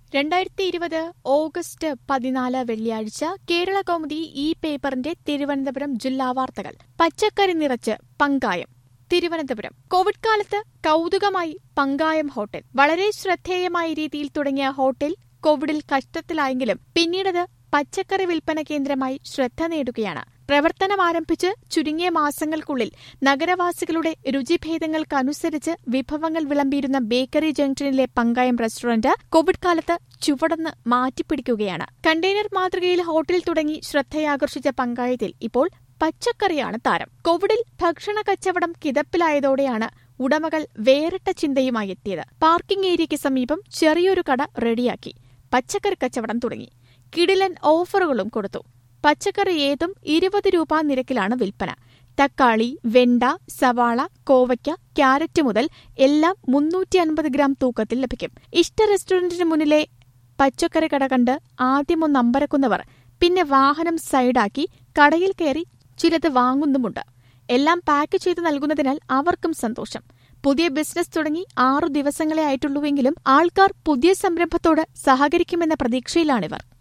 രണ്ടായിരത്തി ഇരുപത് ഓഗസ്റ്റ് പതിനാല് വെള്ളിയാഴ്ച കേരള കൗമുദി ഈ പേപ്പറിന്റെ തിരുവനന്തപുരം ജില്ലാ വാർത്തകൾ പച്ചക്കറി നിറച്ച് പങ്കായം തിരുവനന്തപുരം കോവിഡ് കാലത്ത് കൗതുകമായി പങ്കായം ഹോട്ടൽ വളരെ ശ്രദ്ധേയമായ രീതിയിൽ തുടങ്ങിയ ഹോട്ടൽ കോവിഡിൽ കഷ്ടത്തിലായെങ്കിലും പിന്നീടത് പച്ചക്കറി വിൽപ്പന കേന്ദ്രമായി ശ്രദ്ധ നേടുകയാണ് പ്രവർത്തനം ആരംഭിച്ച് ചുരുങ്ങിയ മാസങ്ങൾക്കുള്ളിൽ നഗരവാസികളുടെ രുചിഭേദങ്ങൾക്കനുസരിച്ച് വിഭവങ്ങൾ വിളമ്പിയിരുന്ന ബേക്കറി ജംഗ്ഷനിലെ പങ്കായം റെസ്റ്റോറന്റ് കോവിഡ് കാലത്ത് ചുവടന്ന് മാറ്റിപ്പിടിക്കുകയാണ് കണ്ടെയ്നർ മാതൃകയിൽ ഹോട്ടൽ തുടങ്ങി ശ്രദ്ധയാകർഷിച്ച പങ്കായത്തിൽ ഇപ്പോൾ പച്ചക്കറിയാണ് താരം കോവിഡിൽ ഭക്ഷണ കച്ചവടം കിതപ്പിലായതോടെയാണ് ഉടമകൾ വേറിട്ട ചിന്തയുമായി എത്തിയത് പാർക്കിംഗ് ഏരിയയ്ക്ക് സമീപം ചെറിയൊരു കട റെഡിയാക്കി പച്ചക്കറി കച്ചവടം തുടങ്ങി കിടിലൻ ഓഫറുകളും കൊടുത്തു പച്ചക്കറി ഏതും ഇരുപത് രൂപ നിരക്കിലാണ് വിൽപ്പന തക്കാളി വെണ്ട സവാള കോവയ്ക്ക ക്യാരറ്റ് മുതൽ എല്ലാം മുന്നൂറ്റി അൻപത് ഗ്രാം തൂക്കത്തിൽ ലഭിക്കും ഇഷ്ട റെസ്റ്റോറന്റിന് മുന്നിലെ പച്ചക്കറി കട കണ്ട് ആദ്യമൊന്ന് അമ്പരക്കുന്നവർ പിന്നെ വാഹനം സൈഡാക്കി കടയിൽ കയറി ചിലത് വാങ്ങുന്നുമുണ്ട് എല്ലാം പാക്ക് ചെയ്ത് നൽകുന്നതിനാൽ അവർക്കും സന്തോഷം പുതിയ ബിസിനസ് തുടങ്ങി ആറു ദിവസങ്ങളെ ആയിട്ടുള്ളൂവെങ്കിലും ആൾക്കാർ പുതിയ സംരംഭത്തോട് സഹകരിക്കുമെന്ന പ്രതീക്ഷയിലാണിവർ